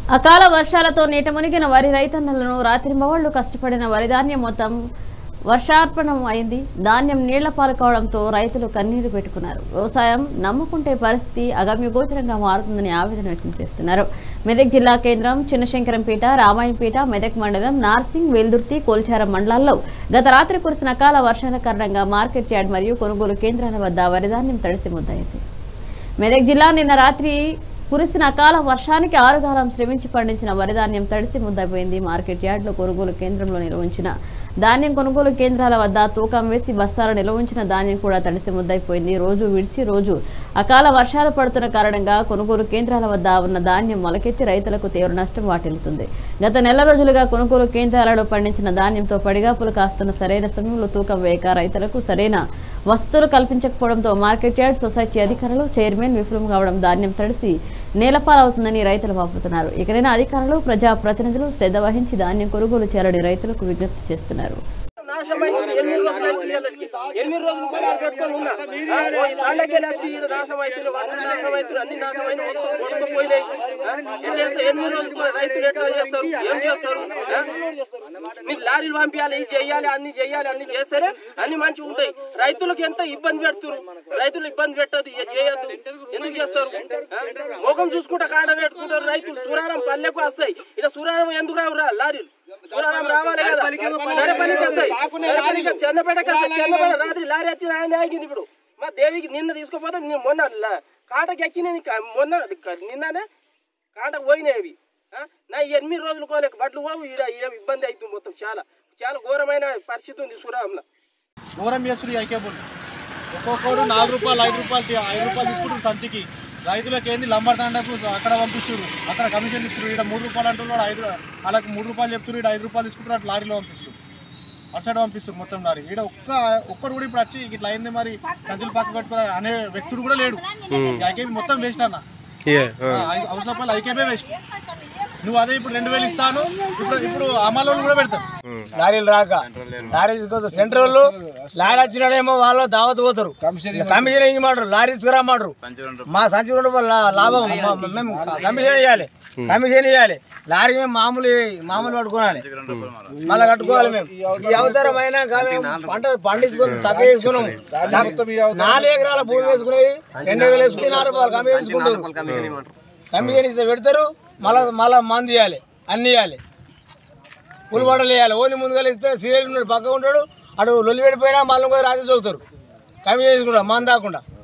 అకాల వర్షాలతో నీట మునిగిన వరి రైతన్నలను రాత్రింబవళ్లు కష్టపడిన వరి ధాన్యం మొత్తం వర్షార్పణం అయింది ధాన్యం నీళ్ల పాలు కావడంతో రైతులు కన్నీరు పెట్టుకున్నారు వ్యవసాయం నమ్ముకుంటే పరిస్థితి అగమ్యగోచరంగా మారుతుందని ఆవేదన వ్యక్తం చేస్తున్నారు మెదక్ జిల్లా కేంద్రం చిన్నశంకరంపేట రామాయంపేట మెదక్ మండలం నార్సింగ్ వెల్దుర్తి కోల్చారం మండలాల్లో గత రాత్రి కురిసిన అకాల వర్షాల కారణంగా మార్కెట్ యార్డ్ మరియు కొనుగోలు కేంద్రాల వద్ద వరి ధాన్యం తడిసి ముద్దయింది మెదక్ జిల్లా నిన్న రాత్రి కురిసిన అకాల వర్షానికి ఆరుగాలం శ్రమించి పండించిన వరి ధాన్యం తడిసి ముద్దపోయింది మార్కెట్ యార్డులో కొనుగోలు కేంద్రంలో నిల్వ ఉంచిన ధాన్యం కొనుగోలు కేంద్రాల వద్ద తూకం వేసి బస్తాలు నిల్వ ఉంచిన ధాన్యం కూడా తడిసి ముద్దైపోయింది రోజు విడిచి రోజు అకాల వర్షాలు పడుతున్న కారణంగా కొనుగోలు కేంద్రాల వద్ద ఉన్న ధాన్యం మొలకెత్తి రైతులకు తీవ్ర నష్టం వాటిల్లుతుంది గత నెల రోజులుగా కొనుగోలు కేంద్రాలలో పండించిన ధాన్యంతో పడిగాపులు కాస్తున్న సరైన సమయంలో తూకం వేయక రైతులకు సరైన వసతులు కల్పించకపోవడంతో మార్కెట్ యార్డ్ సొసైటీ అధికారులు చైర్మన్ విఫలం కావడం ధాన్యం తడిసి నేలపాలవుతుందని రైతులు వాపోతున్నారు ఇకనైనా అధికారులు ప్రజాప్రతినిధులు శ్రద్ధ వహించి ధాన్యం కొనుగోలు చేయాలని రైతులకు విజ్ఞప్తి చేస్తున్నారు నాశనమైంది ఎనిమిది రోజులు అయింది పిల్లలకి. ఎనిమిది రోజులు కూడా పెట్టుకొని ఉన్నా ఆ, ఓ ఈ తాళ్ళకెళ్ళి వచ్చి ఈడ నాశనం అవుతుంది వాళ్ళు నాశనం అవుతుంది అన్ని నాశనం అయిన కొనుక్కోపోయినాయి ఆ, ఏం చేస్తారు ఎనిమిది రోజులు కూడా రైతులు ఎట్లా చేస్తారు ఏం చేస్తారు ఆ? మీరు లారీలు పంపించాలి ఇది చెయ్యాలి అన్ని చెయ్యాలి అన్ని చేస్తేనే అన్ని మంచిగా ఉంటాయి రైతులకు ఎంత ఇబ్బంది పెడుతున్నారు రైతులు ఇబ్బంది పెట్టదు ఇక చేయొద్దు ఎందుకు చేస్తారు ఆ? ముఖం చూసుకుంటా కాడ పెట్టుకుంటారు రైతులు సూరారం పల్లెకు వస్తాయి ఇక సూరారం ఎందుకు రావురా లారీలు సూరారం రావాలి కదా నరేపల్లికి వస్తాయి నరేపల్లికి చెన్నపేటకి వస్తాయి చెన్నపేట రాత్రి లారీ వచ్చి ఆయన ఆగింది ఇప్పుడు మా దేవికి నిన్న తీసుకుపోతే నిన్న మొన్న లా- కాటకి ఎక్కి నేను క- మొన్న నిన్ననే కాటకు పోయినాయి అవి ఆ? నా ఎనిమిది రోజులు కోలేక బట్లు పోవు ఈడ ఈడ ఇబ్బంది అవుతుంది మొత్తం చాలా చాలా ఘోరమైన పరిస్థితి ఉంది సూరాంలో దూరం చేస్తుంది ఐకేబుల్ ఒక్కొక్కడు నాలుగు రూపాయలు ఐదు రూపాయలు తీ- ఐదు రూపాయలు తీసుకుంటారు సంచికి రైతులకు ఏంది లంబర్ దండకు అక్కడ పంపిస్తారు అక్కడ కమిషన్ ఇస్తారు ఇక్కడ మూడు రూపాయలు అంటున్నారు ఐదు వాళ్ళకి మూడు రూపాయలు చెప్తారు ఇక్కడ ఐదు రూపాయలు తీసుకుంటారు అట్లా లారీలో పంపిస్తారు అటు సైడ్ పంపిస్తారు మొత్తం లారీ ఇక్కడ ఒక్క ఒక్కడు కూడా ఇప్పుడు వచ్చి ఇట్లా అయింది మరి సంచులు పక్క కట్టుకుని అనే వ్యక్తుడు కూడా లేడు ఐకేబీ మొత్తం వేస్ట్ అన్న అవసరం రూపాయలు ఐకేబీ వేస్ట్ నువ్వు అదే ఇప్పుడు రెండు వేలు ఇస్తాను ఇప్పుడు ఇప్పుడు అమలు కూడా పెడతారు లారీలు రాక లారీ తీసుకొస్తారు సెంటర్ వాళ్ళు లారీ వచ్చినాడేమో వాళ్ళు దావత్ పోతారు కమిషన్ ఇవ్వమంటారు లారీ తీసుకురామంటారు మా సంచి రెండు రూపాయలు లా- లాభం మా- మేము కమిషన్ ఇవ్వాలి కమిషన్ ఇవ్వాలి లారీ మేము మామూలు మామూలు పట్టుకోవాలి మళ్ళీ కట్టుకోవాలి మేము ఈ అవతారం అయినాక మేము పంట పండించుకొని తగ్గ వేసుకున్నాం నాలుగు ఎకరాల భూమి వేసుకునేది రెండు ఎకరాలు వేసుకుని నాలుగు రూపాయలు కమిషన్ తీసుకుంటారు కమిషన్ ఇస్తే పెడతారు మళ్ళా మళ్ళా మంది ఇవ్వాలి అన్ని ఇవ్వాలి పులిబడలు వేయాలి ఓని ముందుగా ఇస్తే సీరియల్ ఉన్నాడు పక్క ఉంటాడు అటు లొల్లి పెట్టిపోయినా మళ్ళీ కూడా రాత్రి చదువుతారు కమి చేసుకుంటాం మన దాకుండా